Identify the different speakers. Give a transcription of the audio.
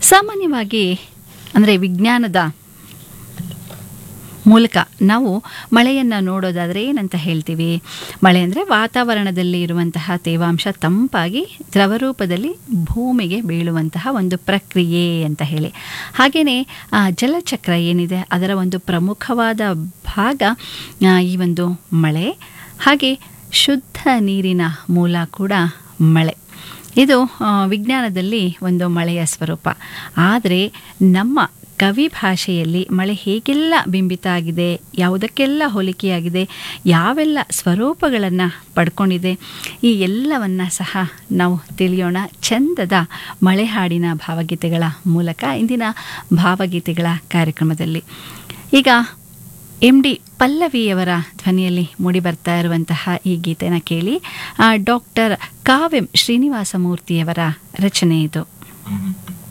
Speaker 1: ಸಾಮಾನ್ಯವಾಗಿ ಅಂದರೆ ವಿಜ್ಞಾನದ ಮೂಲಕ ನಾವು ಮಳೆಯನ್ನು ನೋಡೋದಾದರೆ ಏನಂತ ಹೇಳ್ತೀವಿ ಮಳೆ ಅಂದರೆ ವಾತಾವರಣದಲ್ಲಿ ಇರುವಂತಹ ತೇವಾಂಶ ತಂಪಾಗಿ ದ್ರವರೂಪದಲ್ಲಿ ಭೂಮಿಗೆ ಬೀಳುವಂತಹ ಒಂದು ಪ್ರಕ್ರಿಯೆ ಅಂತ ಹೇಳಿ ಹಾಗೆಯೇ ಆ ಜಲಚಕ್ರ ಏನಿದೆ ಅದರ ಒಂದು ಪ್ರಮುಖವಾದ ಭಾಗ ಆ, ಈ ಒಂದು ಮಳೆ ಹಾಗೆ ಶುದ್ಧ ನೀರಿನ ಮೂಲ ಕೂಡ ಮಳೆ ಇದು ಆ, ವಿಜ್ಞಾನದಲ್ಲಿ ಒಂದು ಮಳೆಯ ಸ್ವರೂಪ ಆದರೆ ನಮ್ಮ ಕವಿ ಭಾಷೆಯಲ್ಲಿ ಮಳೆ ಹೇಗೆಲ್ಲ ಬಿಂಬಿತ ಆಗಿದೆ ಯಾವುದಕ್ಕೆಲ್ಲ ಹೋಲಿಕೆಯಾಗಿದೆ ಯಾವೆಲ್ಲ ಸ್ವರೂಪಗಳನ್ನು ಪಡ್ಕೊಂಡಿದೆ ಈ ಎಲ್ಲವನ್ನು ಸಹ ನಾವು ತಿಳಿಯೋಣ ಚಂದದ ಮಳೆ ಹಾಡಿನ ಭಾವಗೀತೆಗಳ ಮೂಲಕ ಇಂದಿನ ಭಾವಗೀತೆಗಳ ಕಾರ್ಯಕ್ರಮದಲ್ಲಿ ಈಗ ಎಂ ಡಿ ಪಲ್ಲವಿಯವರ ಧ್ವನಿಯಲ್ಲಿ ಮೂಡಿಬರ್ತಾ ಇರುವಂತಹ ಈ ಗೀತೆನ ಕೇಳಿ ಡಾಕ್ಟರ್ ಕಾವ್ಯಂ ಶ್ರೀನಿವಾಸ ಮೂರ್ತಿಯವರ ರಚನೆ ಇದು